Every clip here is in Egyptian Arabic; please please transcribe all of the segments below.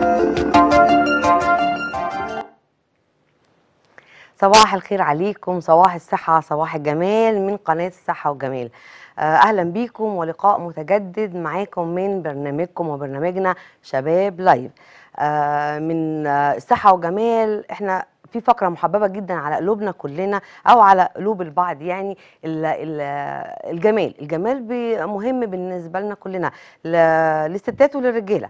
صباح الخير عليكم صباح الصحة صباح الجمال من قناة الصحة والجمال آه، أهلا بيكم ولقاء متجدد معاكم من برنامجكم وبرنامجنا شباب لايف آه، من آه، الصحة والجمال احنا في فقرة محببة جدا على قلوبنا كلنا أو على قلوب البعض يعني ال- ال- الجمال الجمال بي- مهم بالنسبة لنا كلنا ل- للستات وللرجالة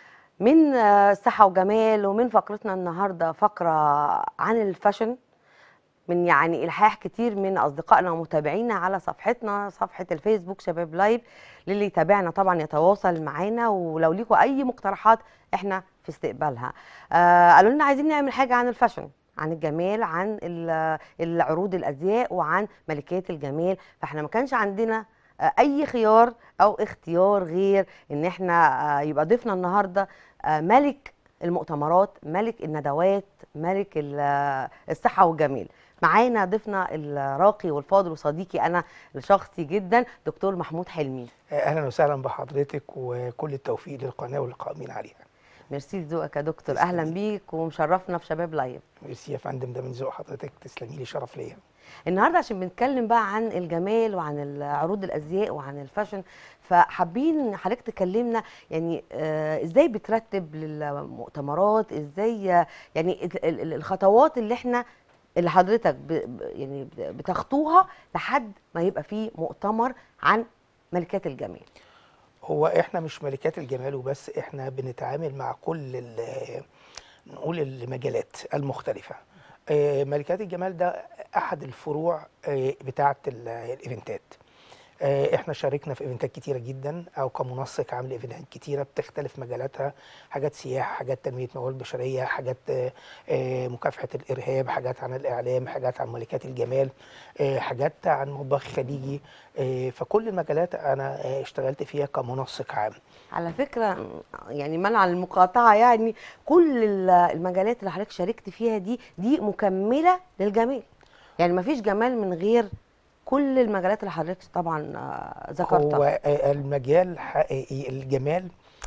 من آه، صحة وجمال ومن فقرتنا النهارده فقرة عن الفاشن من يعني الحاح كتير من اصدقائنا ومتابعينا على صفحتنا صفحه الفيسبوك شباب لايف للي يتابعنا طبعا يتواصل معانا ولو ليكم اي مقترحات احنا في استقبالها آه قالوا لنا عايزين نعمل حاجه عن الفاشن عن الجمال عن ال- العروض الازياء وعن ملكات الجمال فاحنا ما كانش عندنا آه، اي خيار او اختيار غير ان احنا آه، يبقى ضيفنا النهارده آه، ملك المؤتمرات ملك الندوات ملك ال- آه، الصحه والجمال معانا ضيفنا الراقي والفاضل وصديقي انا الشخصي جدا دكتور محمود حلمي اهلا وسهلا بحضرتك وكل التوفيق للقناه والقائمين عليها ميرسي لذوقك يا دكتور تسلمي. اهلا بيك ومشرفنا في شباب لايف ميرسي يا فندم ده من ذوق حضرتك تسلمي لي شرف ليا النهارده عشان بنتكلم بقى عن الجمال وعن عروض الازياء وعن الفاشن فحابين حضرتك تكلمنا يعني آه ازاي بترتب للمؤتمرات ازاي آه، يعني ال- ال- ال- الخطوات اللي احنا اللي حضرتك ب ب- يعني بتخطوها لحد ما يبقى فيه مؤتمر عن ملكات الجمال هو احنا مش ملكات الجمال وبس احنا بنتعامل مع كل ال- نقول المجالات المختلفه آه، ملكات الجمال ده احد الفروع آه، بتاعه ال- الايفنتات آه، احنا شاركنا في ايفنتات كتيره جدا او كمنسق عامل ايفنتات كتيره بتختلف مجالاتها حاجات سياحه حاجات تنميه موارد بشريه حاجات آه، آه، مكافحه الارهاب حاجات عن الاعلام حاجات عن ملكات الجمال آه، حاجات عن مطبخ خليجي آه، فكل المجالات انا آه، اشتغلت فيها كمنسق عام على فكرة يعني منع المقاطعة يعني كل ال- المجالات اللي حضرتك شاركت فيها دي دي مكملة للجمال يعني مفيش جمال من غير كل المجالات اللي حضرتك طبعا آه، ذكرتها هو آه، المجال حقيقي الجمال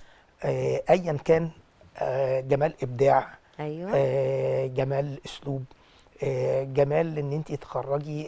آه، ايا كان آه، جمال ابداع ايوه آه، جمال اسلوب آه، جمال ان انت تخرجي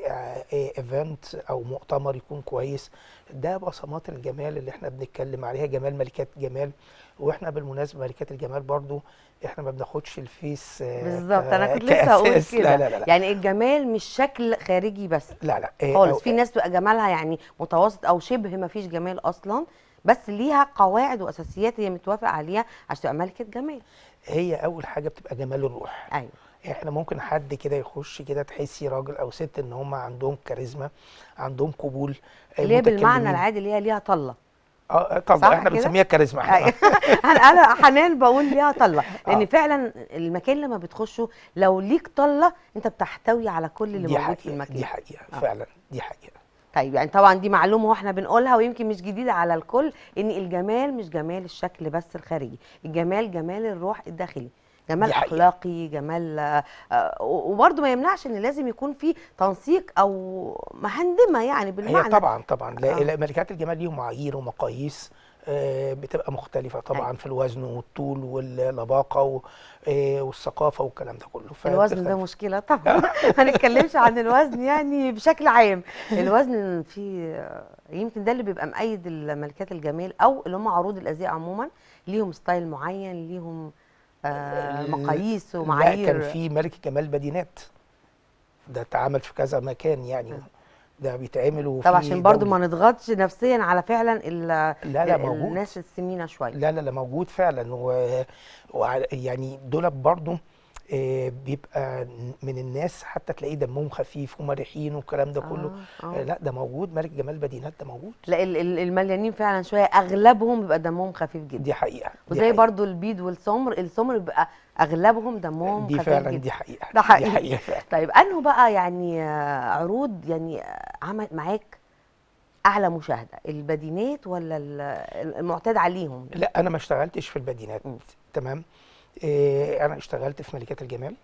ايفنت او مؤتمر يكون كويس ده بصمات الجمال اللي احنا بنتكلم عليها جمال ملكات جمال واحنا بالمناسبه ملكات الجمال برضو احنا ما بناخدش الفيس آه، بالظبط ك- انا كنت لسه هقول كأساس. كده لا لا لا لا يعني الجمال مش شكل خارجي بس لا, لا. آه، خالص أو- في ناس بتبقى جمالها يعني متوسط او شبه ما فيش جمال اصلا بس ليها قواعد واساسيات هي متوافق عليها عشان تبقى ملكة جمال هي اول حاجه بتبقى جمال الروح ايوه احنا ممكن حد كده يخش كده تحسي راجل او ست ان هم عندهم كاريزما عندهم قبول آه، اللي هي بالمعنى متكلمين. العادي اللي هي ليها طله اه طب صح احنا كده؟ بنسميها كاريزما احنا أيوة. انا انا حنان بقول ليها طله لان آه. فعلا المكان لما بتخشه لو ليك طله انت بتحتوي على كل اللي دي موجود في حقيقة المكان دي حقيقة آه. فعلا دي حقيقة طيب يعني طبعا دي معلومه واحنا بنقولها ويمكن مش جديده على الكل ان الجمال مش جمال الشكل بس الخارجي الجمال جمال الروح الداخلي جمال دي حقيقة. اخلاقي جمال آه، آه، وبرده ما يمنعش ان لازم يكون في تنسيق او مهندمه يعني هي بالمعنى طبعا طبعا لا آه. لا، ملكات الجمال ليهم معايير ومقاييس آه، بتبقى مختلفة طبعا في الوزن والطول واللباقة و- آه، والثقافة والكلام ده كله الوزن ده فبتختلف. مشكلة طبعا ما نتكلمش عن الوزن يعني بشكل عام الوزن في يمكن ده اللي بيبقى مؤيد الملكات الجمال او اللي هم عروض الازياء عموما ليهم ستايل معين ليهم آه ال- مقاييس لا ومعايير كان في ملك جمال مدينات ده اتعمل في كذا مكان يعني ده بيتعمل وفي طب عشان برضو دولي. ما نضغطش نفسيا على فعلا ال- لا لا ال- موجود الناس السمينة شوية لا لا لا موجود فعلا و... و... يعني دول برضو آه، بيبقى من الناس حتى تلاقيه دمهم خفيف ومرحين والكلام ده كله آه، آه. آه. لا ده موجود ملك جمال بدينات ده موجود لا ال- ال- المليانين فعلا شوية اغلبهم بيبقى دمهم خفيف جدا دي حقيقة دي وزي حقيقة. برضو البيض والسمر السمر بيبقى اغلبهم دمهم دي خفيف فعلا جدا دي حقيقة ده حقيقي. دي حقيقة فعلا طيب انه بقى يعني آه، عروض يعني آه، عمل معاك اعلى مشاهده البدينات ولا ال- المعتاد عليهم لا انا ما اشتغلتش في البدينات م. تمام آه، انا اشتغلت في ملكات الجمال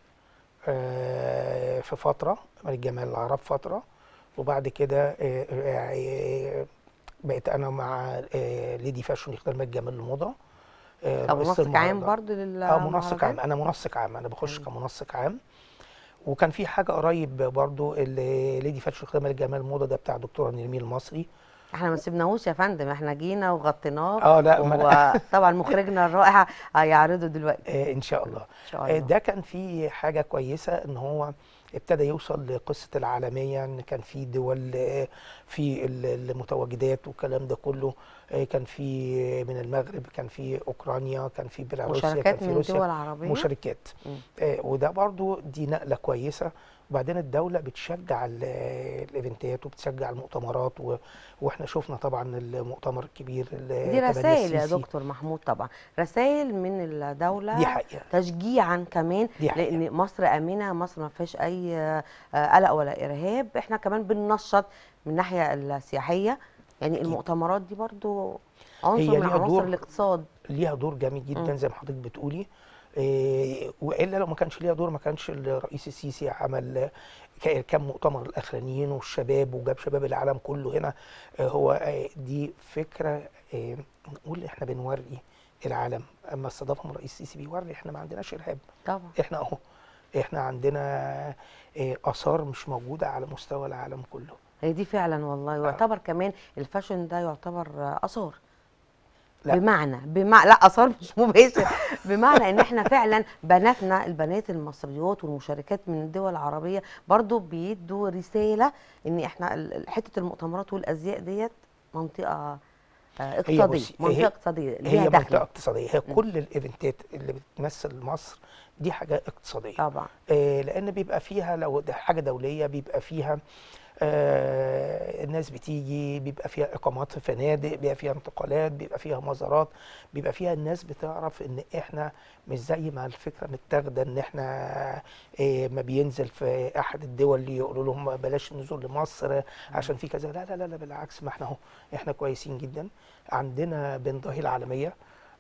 آه، في فترة ملك جمال العرب فترة وبعد كده آه، آه، بقيت انا مع آه، ليدي فاشون يختار ملك جمال الموضة آه، طب رئيسة منسق عام المهرجان. برضه لل اه منسق عام انا منسق عام انا بخش أيوة. كمنسق عام وكان في حاجه قريب برضو اللي ليدي فاتش خدمه الجمال الموضه ده بتاع دكتوره نرمين المصري احنا ما سيبناهوش يا فندم احنا جينا وغطيناه اه لا ما أنا- وطبعا مخرجنا الرائع هيعرضه دلوقتي آه ان شاء الله ان شاء آه، الله ده كان في حاجة كويسة ان هو ابتدى يوصل لقصة العالمية ان كان في دول آه، في ال- المتواجدات والكلام ده كله آه، كان في من المغرب كان في اوكرانيا كان في بيلاروسيا كان مشاركات في من روسيا دول عربيه مشاركات مم. آه، وده برضو دي نقلة كويسة وبعدين الدولة بتشجع ال- الايفنتات وبتشجع المؤتمرات و... واحنا شفنا طبعا المؤتمر الكبير اللي دي تبناه رسائل يا السيسي. دكتور محمود طبعا رسائل من الدوله دي حقيقة تشجيعا كمان دي حقيقة لان مصر امنه مصر ما فيهاش اي آه، قلق ولا ارهاب احنا كمان بننشط من الناحيه السياحيه يعني أكيد. المؤتمرات دي برضو عنصر هي من ليها عناصر دور الاقتصاد ليها دور جامد جدا مم. زي ما حضرتك بتقولي إيه والا لو ما كانش ليها دور ما كانش الرئيس السيسي عمل ك- كام مؤتمر الاخرانيين والشباب وجاب شباب العالم كله هنا آه، هو آه، دي فكره آه، نقول احنا بنوري العالم اما استضافهم الرئيس السيسي بيوري احنا ما عندناش ارهاب طبعا احنا اهو احنا عندنا آه، اثار مش موجوده على مستوى العالم كله هي دي فعلا والله ويعتبر كمان الفاشن ده يعتبر آه، اثار لا. بمعنى بمعنى لا اثار مش مباشر بمعنى ان احنا فعلا بناتنا البنات المصريات والمشاركات من الدول العربيه برضو بيدوا رساله ان احنا ال- ال- حته المؤتمرات والازياء ديت منطقه آه، اقتصاديه بصي، منطقه هي- اقتصاديه هي ليها منطقه دخل اقتصاديه هي مم. كل الايفنتات اللي بتمثل مصر دي حاجه اقتصاديه طبعا آه، لان بيبقى فيها لو ده حاجه دوليه بيبقى فيها آه، الناس بتيجي بيبقى فيها اقامات في فنادق بيبقى فيها انتقالات بيبقى فيها مزارات بيبقى فيها الناس بتعرف ان احنا مش زي ما الفكره متاخده ان احنا آه، ما بينزل في احد الدول اللي يقولوا لهم بلاش النزول لمصر عشان في كذا لا لا لا, لا بالعكس ما احنا اهو احنا كويسين جدا عندنا بنضاهي العالميه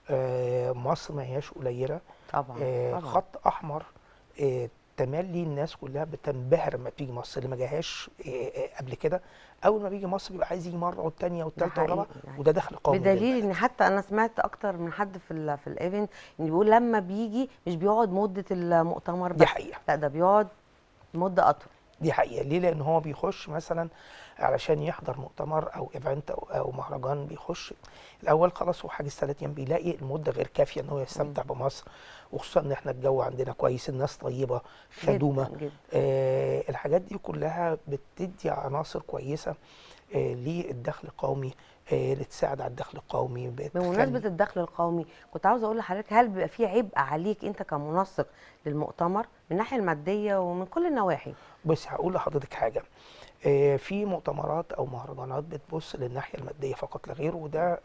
آه، مصر ما هياش قليله طبعا آه، طبعا خط احمر آه، تملي الناس كلها بتنبهر لما بتيجي مصر اللي ما جاهاش آه، آه، قبل كده اول ما بيجي مصر بيبقى عايز يجي مره والثانيه ده والثالثه والرابعه حقيقي يعني. وده دخل قومي بدليل للبلد. ان حتى انا سمعت اكتر من حد في ال في الايفنت ان بيقول لما بيجي مش بيقعد مده المؤتمر دي بس حقيقه لا ده بيقعد مده اطول دي حقيقه ليه لان هو بيخش مثلا علشان يحضر مؤتمر او ايفنت او, أو مهرجان بيخش الاول خلاص هو حاجز ثلاث ايام بيلاقي المده غير كافيه ان هو يستمتع بمصر وخصوصا ان احنا الجو عندنا كويس الناس طيبه خدومه جدا جدا آه الحاجات دي كلها بتدي عناصر كويسه آه للدخل القومي آه اللي تساعد على الدخل القومي بتخلي- بمناسبه الدخل القومي كنت عاوزه اقول لحضرتك هل بيبقى في عبء عليك انت كمنسق للمؤتمر من الناحيه الماديه ومن كل النواحي بص هقول لحضرتك حاجه آه في مؤتمرات او مهرجانات بتبص للناحيه الماديه فقط لا غير وده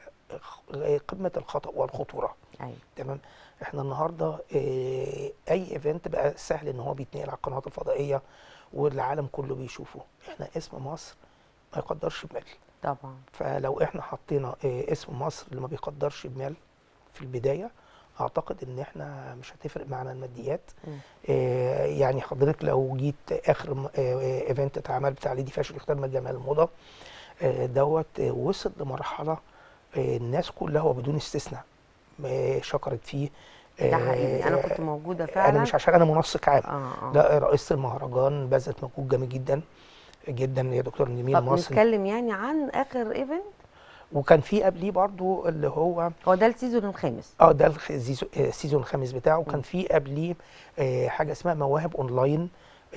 خ- قمه الخطا والخطوره ايوه تمام احنا النهارده آه، اي ايفنت بقى سهل ان هو بيتنقل على القنوات الفضائيه والعالم كله بيشوفه احنا اسم مصر ما يقدرش بمال طبعا فلو احنا حطينا آه، اسم مصر اللي ما بيقدرش بمال في البدايه اعتقد ان احنا مش هتفرق معنا الماديات مم. آه، يعني حضرتك لو جيت اخر م- آه، آه، ايفنت اتعمل بتاع ليدي فاشل اختار جمال الموضه آه، دوت آه، وصل لمرحله آه، الناس كلها وبدون استثناء آه، شكرت فيه ده حقيقي انا آه، كنت موجوده فعلا انا مش عشان انا منسق عام اه اه لا رئيسه المهرجان بذلت مجهود جامد جدا جدا يا دكتور نميل طب مصري نتكلم يعني عن اخر ايفنت وكان في قبليه برضو اللي هو هو ده السيزون الخامس اه ده الخ- الزيزو- آه، السيزون الخامس بتاعه مم. وكان في قبليه آه، حاجه اسمها مواهب اونلاين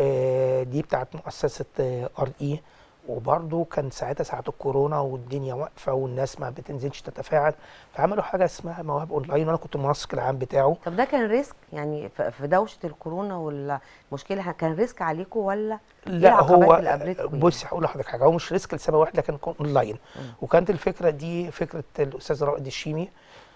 آه، دي بتاعت مؤسسه ار اي وبرضه كان ساعتها ساعه الكورونا والدنيا واقفه والناس ما بتنزلش تتفاعل فعملوا حاجه اسمها مواهب اونلاين وانا كنت المنسق العام بتاعه طب ده كان ريسك يعني ف- في دوشه الكورونا والمشكله كان ريسك عليكم ولا لا العقبات هو اللي قابلتكم يعني؟ بص هقول لحضرتك حاجه هو مش ريسك لسبب واحد لكن كان اونلاين مم. وكانت الفكره دي فكره الاستاذ رائد الشيمي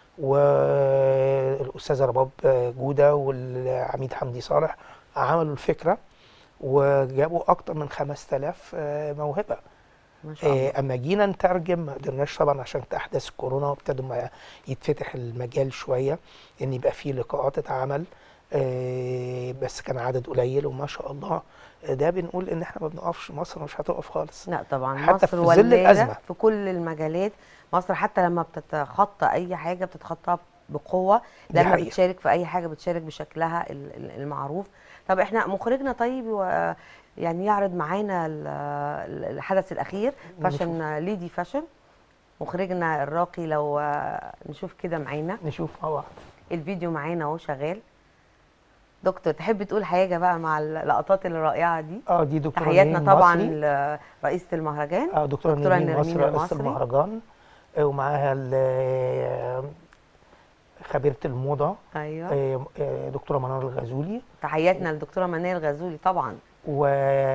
والاستاذه رباب جوده والعميد حمدي صالح عملوا الفكره وجابوا اكتر من 5000 موهبه ما شاء الله آه، اما جينا نترجم ما قدرناش طبعا عشان احداث الكورونا وابتدوا ما يتفتح المجال شويه ان يبقى فيه لقاءات اتعمل آه، بس كان عدد قليل وما شاء الله آه، ده بنقول ان احنا ما بنقفش مصر مش هتقف خالص لا طبعا حتى مصر في ظل ولادة الأزمة. في كل المجالات مصر حتى لما بتتخطى اي حاجه بتتخطاها بقوه دي لما حقيقة. بتشارك في اي حاجه بتشارك بشكلها ال- ال- المعروف طب احنا مخرجنا طيب و- يعني يعرض معانا ال- ال- الحدث الاخير فاشن ليدي فاشن مخرجنا الراقي لو آه، نشوف كده معانا نشوف مع بعض الفيديو معانا اهو شغال دكتور تحب تقول حاجه بقى مع اللقطات الرائعه دي اه دي دكتوره تحياتنا نرمين طبعا مصري. لرئيسه المهرجان اه دكتوره دكتورة نرمين نرمين مصري رئيسه المصري. المهرجان آه، ومعاها ال- خبيره الموضه ايوه آه، آه، دكتوره منار الغزولي تحياتنا للدكتوره منال غزولي طبعا و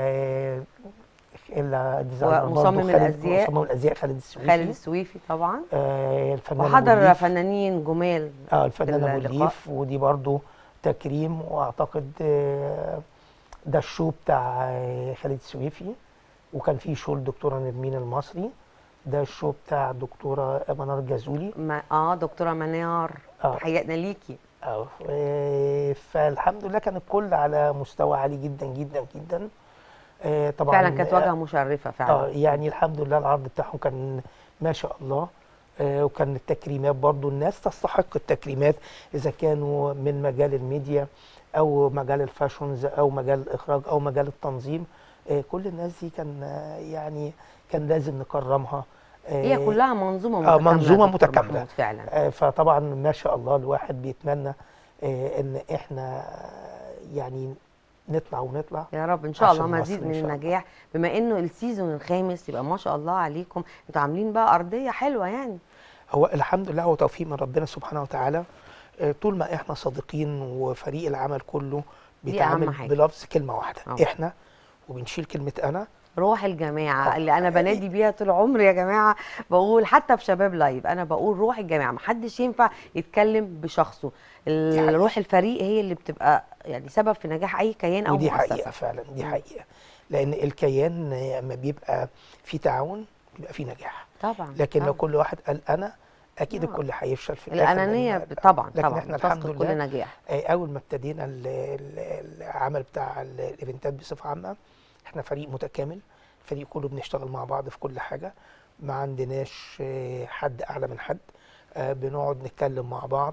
الديزاينر برضه ومصمم خالد- الأزياء. مصمم الازياء خالد السويفي خالد السويفي طبعا آه الفنان أبو وحضر الليف. فنانين جمال اه الفنان ابو اللقاء. الليف ودي برضو تكريم واعتقد آه، ده الشو بتاع آه، خالد السويفي وكان في شو الدكتوره نرمين المصري ده الشو بتاع الدكتوره منار الجازولي ما اه دكتوره منار آه. تحياتنا ليكي اه آه، فالحمد لله كان الكل على مستوى عالي جدا جدا جدا آه، طبعا فعلا كانت واجهه مشرفه اه فعلا يعني الحمد لله العرض بتاعهم كان ما شاء الله آه، وكان التكريمات برضو الناس تستحق التكريمات اذا كانوا من مجال الميديا او مجال الفاشونز او مجال الاخراج او مجال التنظيم آه، كل الناس دي كان آه، يعني كان لازم نكرمها آه، هي كلها منظومه آه، متكامله منظومة يا دكتور متكاملة. محمود فعلا آه، فطبعا ما شاء الله الواحد بيتمنى آه، ان احنا يعني نطلع ونطلع يا رب ان شاء عشان الله مصر مزيد إن من شاء الله. النجاح بما انه السيزون الخامس يبقى ما شاء الله عليكم انتوا عاملين بقى ارضيه حلوه يعني هو الحمد لله هو توفيق من ربنا سبحانه وتعالى آه، طول ما احنا صادقين وفريق العمل كله دي بيتعامل أهم حاجة. بلفظ كلمه واحده أه. احنا وبنشيل كلمه انا روح الجماعه آه. اللي انا بنادي بيها طول عمري يا جماعه بقول حتى في شباب لايف انا بقول روح الجماعه محدش ينفع يتكلم بشخصه ال- حقيقة. روح الفريق هي اللي بتبقى يعني سبب في نجاح اي كيان او ودي مؤسسه حقيقه فعلا دي مم. حقيقه لان الكيان آه، اما بيبقى في تعاون بيبقى في نجاح طبعا لكن لو طبعاً. كل واحد قال انا اكيد آه. الكل هيفشل في الآخر، الانانيه لأن- طبعا لكن طبعا احنا بتفقد الحمد كل لله نجاح آه، اول ما ابتدينا ال- ال- العمل بتاع ال- الايفنتات بصفه عامه احنا فريق متكامل الفريق كله بنشتغل مع بعض في كل حاجه ما عندناش آه، حد اعلى من حد آه، بنقعد نتكلم مع بعض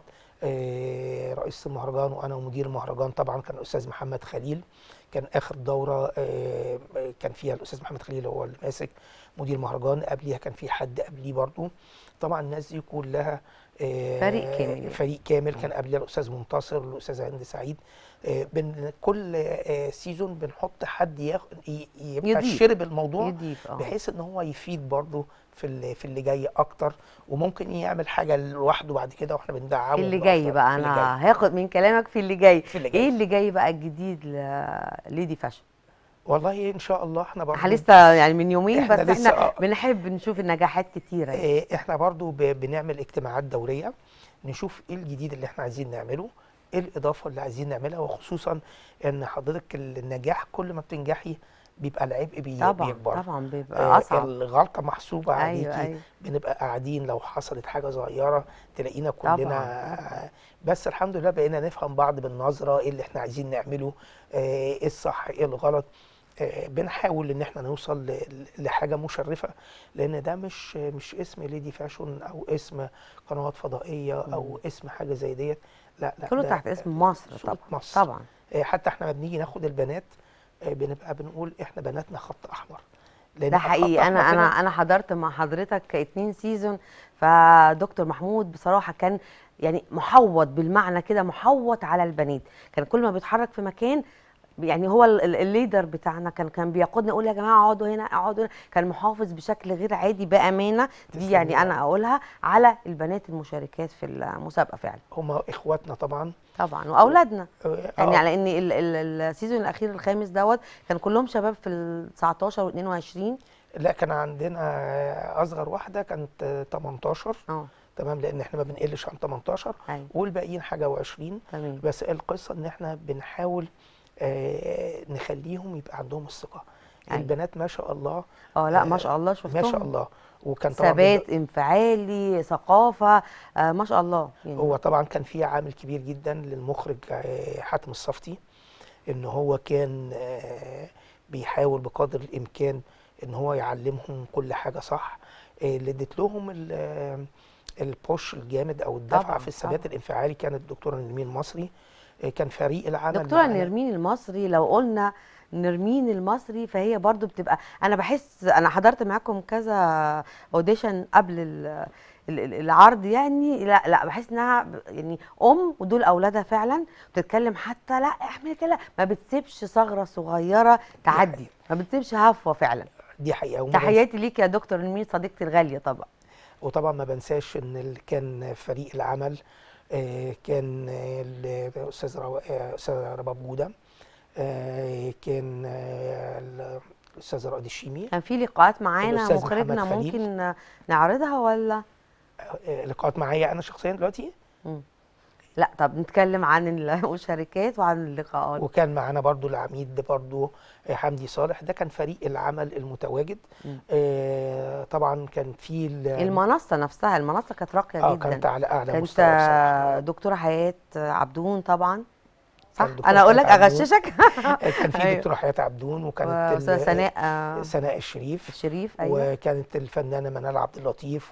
آه، رئيس المهرجان وانا ومدير المهرجان طبعا كان الاستاذ محمد خليل كان اخر دوره آه، كان فيها الاستاذ محمد خليل هو اللي ماسك مدير مهرجان قبليها كان في حد قبليه برضه طبعا الناس دي كلها آه، فريق كامل يعني. فريق كامل كان قبلها الاستاذ منتصر والاستاذ هند سعيد آه، بن كل آه، سيزون بنحط حد ياخد ي- يبقى يضيف. شرب الموضوع يضيف اه بحيث ان هو يفيد برضه في اللي في اللي جاي اكتر وممكن يعمل حاجه لوحده بعد كده واحنا بندعمه اللي ونقف جاي بقى في اللي انا جاي. هاخد من كلامك في اللي جاي في اللي جاي. ايه اللي جاي بقى الجديد لليدي فاشن والله ان شاء الله احنا برضه احنا لسه يعني من يومين إحنا بس لسه احنا آه. بنحب نشوف النجاحات كتيره يعني. آه، احنا برضو ب- بنعمل اجتماعات دوريه نشوف ايه الجديد اللي احنا عايزين نعمله ايه الاضافه اللي عايزين نعملها وخصوصا ان حضرتك النجاح كل ما بتنجحي بيبقى العبء بي طبعا بيكبر طبعا بيبقى آه، اصعب الغلطه محسوبه عليكي ايوه ايوه بنبقى قاعدين لو حصلت حاجه صغيره تلاقينا طبعاً، كلنا طبعاً. بس الحمد لله بقينا نفهم بعض بالنظره ايه اللي احنا عايزين نعمله آه، ايه الصح ايه الغلط آه، بنحاول ان احنا نوصل ل- لحاجه مشرفه لان ده مش مش اسم ليدي فاشون او اسم قنوات فضائيه او اسم حاجه زي ديت لا لا كله ده تحت اسم مصر صورة طبعا مصر. طبعا آه، حتى احنا لما بنيجي ناخد البنات آه، بنبقى بنقول احنا بناتنا خط احمر لان ده الخط حقيقي انا الأحمر انا هنا انا حضرت مع حضرتك اتنين سيزون فدكتور محمود بصراحه كان يعني محوط بالمعنى كده محوط على البنات كان كل ما بيتحرك في مكان يعني هو ال- ال- الليدر بتاعنا كان كان بيقودنا يقول يا جماعه اقعدوا هنا اقعدوا هنا كان محافظ بشكل غير عادي بامانه دي تسلمي يعني يا انا اقولها على البنات المشاركات في المسابقه فعلا هم اخواتنا طبعا طبعا واولادنا آه، يعني آه. على ان ال- ال- السيزون الاخير الخامس دوت كان كلهم شباب في ال 19 و 22 لا كان عندنا اصغر واحده كانت آه، 18 اه تمام لان احنا ما بنقلش عن 18 ايوه والباقيين حاجه و20 تمام بس القصه ان احنا بنحاول آه، نخليهم يبقى عندهم الثقه أيوة. البنات ما شاء الله اه لا ما آه، شاء الله ما شفتهم شاء الله وكان طبعا ثبات بيبقى- انفعالي ثقافه آه ما شاء الله يعني هو طبعا كان في عامل كبير جدا للمخرج آه، حاتم الصفتي ان هو كان آه، بيحاول بقدر الامكان ان هو يعلمهم كل حاجه صح آه، اللي اديت لهم ال- آه، البوش الجامد او الدفعه طبعاً، في الثبات طبعاً. الانفعالي كانت الدكتوره نرمين المصري آه، كان فريق العمل دكتورة معانا- نرمين المصري لو قلنا نرمين المصري فهي برضو بتبقى انا بحس انا حضرت معاكم كذا اوديشن قبل ال- ال- ال- العرض يعني لا لا بحس انها ب- يعني ام ودول اولادها فعلا بتتكلم حتى لا احمل كده ما بتسيبش ثغره صغيره تعدي ما بتسيبش هفوه فعلا دي حقيقه وما بنس- تحياتي ليك يا دكتور نرمين صديقتي الغاليه طبعا وطبعا ما بنساش ان ال- كان فريق العمل آه، كان آه، الاستاذ رو- آه، استاذ رباب جوده آه، كان آه، ال- الاستاذ رائد الشيمي كان في لقاءات معانا الأستاذ مخرجنا محمد خليل. ممكن نعرضها ولا آه، لقاءات معايا انا شخصيا دلوقتي لا طب نتكلم عن المشاركات وعن اللقاءات وكان معانا برضو العميد برضو آه، حمدي صالح ده كان فريق العمل المتواجد مم. آه، طبعا كان في ال- المنصه نفسها المنصه كانت راقيه اه جدا كانت على اعلى كانت مستوى بصراحة. آه، دكتوره حياه عبدون طبعا صح كان دكتورة انا اقول لك حياة عبدون. اغششك آه، كان في أيوة. دكتوره حياه عبدون وكانت واستاذه ال- سناء آه، سناء الشريف الشريف ايوه وكانت الفنانه منال عبد اللطيف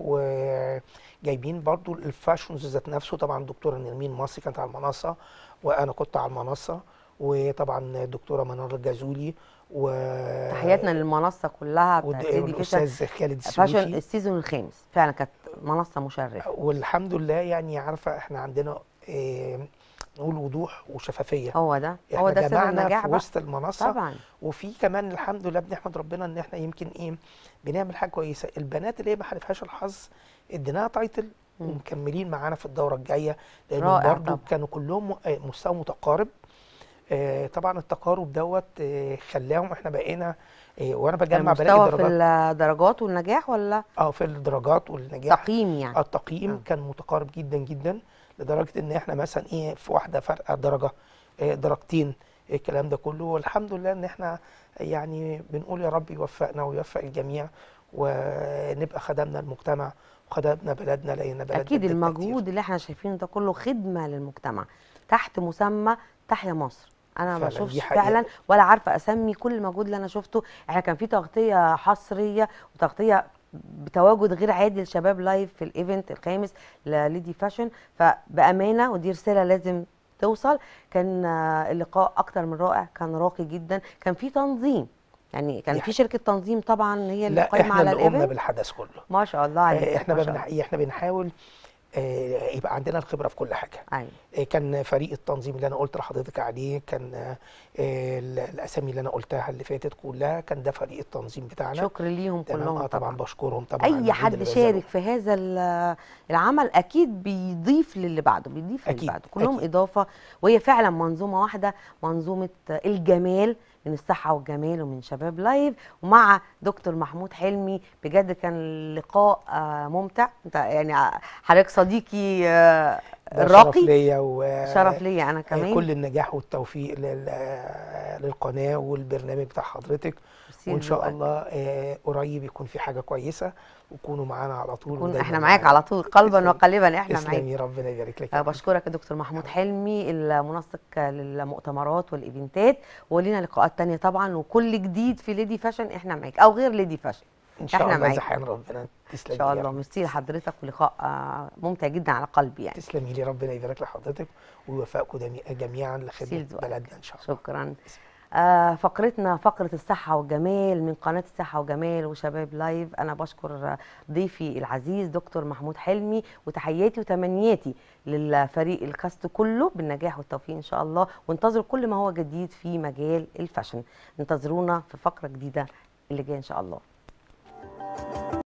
وجايبين برضو الفاشونز ذات نفسه طبعا الدكتوره نرمين مصري كانت على المنصه وانا كنت على المنصه وطبعا الدكتوره منار الجازولي و تحياتنا للمنصه كلها بتاعت ود- ليدي فيشن والاستاذ خالد فاشن السويفي السيزون الخامس فعلا كانت منصه مشرفه والحمد لله يعني عارفه احنا عندنا آه، نقول وضوح وشفافيه هو ده هو احنا ده سر جمعنا النجاح في بقى وسط المنصه طبعا وفي كمان الحمد لله بنحمد ربنا ان احنا يمكن ايه بنعمل حاجه كويسه البنات اللي هي ما حالفهاش الحظ اديناها تايتل مم. ومكملين معانا في الدوره الجايه لان رائع برضو طبعا. كانوا كلهم م- آه، مستوى متقارب آه، طبعا التقارب دوت آه، خلاهم احنا بقينا آه، وانا بجمع بلاقي المستوى في درجات الدرجات والنجاح ولا اه في الدرجات والنجاح تقييم يعني التقييم آه. كان متقارب جدا جدا لدرجه ان احنا مثلا ايه في واحده فرق درجه آه، درجتين الكلام ده كله والحمد لله ان احنا يعني بنقول يا رب يوفقنا ويوفق الجميع ونبقى خدمنا المجتمع وخدمنا بلدنا لان بلدنا اكيد ادتنا المجهود اللي احنا شايفينه ده كله خدمه للمجتمع تحت مسمى تحيا مصر انا ما فعلاً، دي بشوفش حقيقة. فعلا ولا عارفه اسمي كل المجهود اللي انا شفته احنا كان في تغطيه حصريه وتغطيه بتواجد غير عادي لشباب لايف في الايفنت الخامس لليدي فاشن فبامانه ودي رساله لازم توصل كان آه، اللقاء اكتر من رائع كان راقي جدا كان في تنظيم يعني كان دي في حقيقة. شركه تنظيم طبعا هي اللي لا قايمه احنا على اللي قمنا الايفنت بالحدث كله ما شاء الله عليك آه، احنا ما بقى شاء بنح- احنا بنحاول آه، يبقى عندنا الخبره في كل حاجه الله. ايوه آه، كان فريق التنظيم اللي انا قلت لحضرتك عليه كان آه، ال- الاسامي اللي انا قلتها اللي فاتت كلها كان ده فريق التنظيم بتاعنا شكر ليهم تمام كلهم اه طبعا طبعا بشكرهم طبعا على اي المجهود حد اللي شارك بذلوه. في هذا ال- العمل اكيد بيضيف للي بعده بيضيف للي أكيد، بعده كلهم أكيد. اضافه وهي فعلا منظومه واحده منظومه الجمال من الصحه والجمال ومن شباب لايف ومع دكتور محمود حلمي بجد كان لقاء آه، ممتع انت يعني حضرتك صديقي آه، ده شرف الراقي ليا و شرف ليا انا آه، كمان كل النجاح والتوفيق لل- آه، للقناه والبرنامج بتاع حضرتك ميرسي وان شاء لذوقك. الله آه، قريب يكون في حاجه كويسه وكونوا معانا على طول نكون ودايما احنا معاك معانا. على طول قلبا تسلمي. وقالبا احنا معاك تسلمي ربنا يبارك لك آه، يا رب. بشكرك يا دكتور محمود حلمي المنسق للمؤتمرات والايفنتات ولينا لقاءات تانية طبعا وكل جديد في ليدي فاشن احنا معاك او غير ليدي فاشن ان شاء احنا الله معاك. زحان ربنا تسلمي ان شاء يا الله رب. ميرسي لحضرتك ولقاء آه، ممتع جدا على قلبي يعني تسلمي لي ربنا يبارك لحضرتك ويوفقكم دمي- جميعا لخدمه سيل ذوقك. بلدنا ان شاء الله شكرا آه فقرتنا فقرة الصحة والجمال من قناة الصحة وجمال وشباب لايف أنا بشكر آه، ضيفي العزيز دكتور محمود حلمي وتحياتي وتمنياتي للفريق الكاست كله بالنجاح والتوفيق إن شاء الله وانتظروا كل ما هو جديد في مجال الفاشن انتظرونا في فقرة جديدة اللي جاية إن شاء الله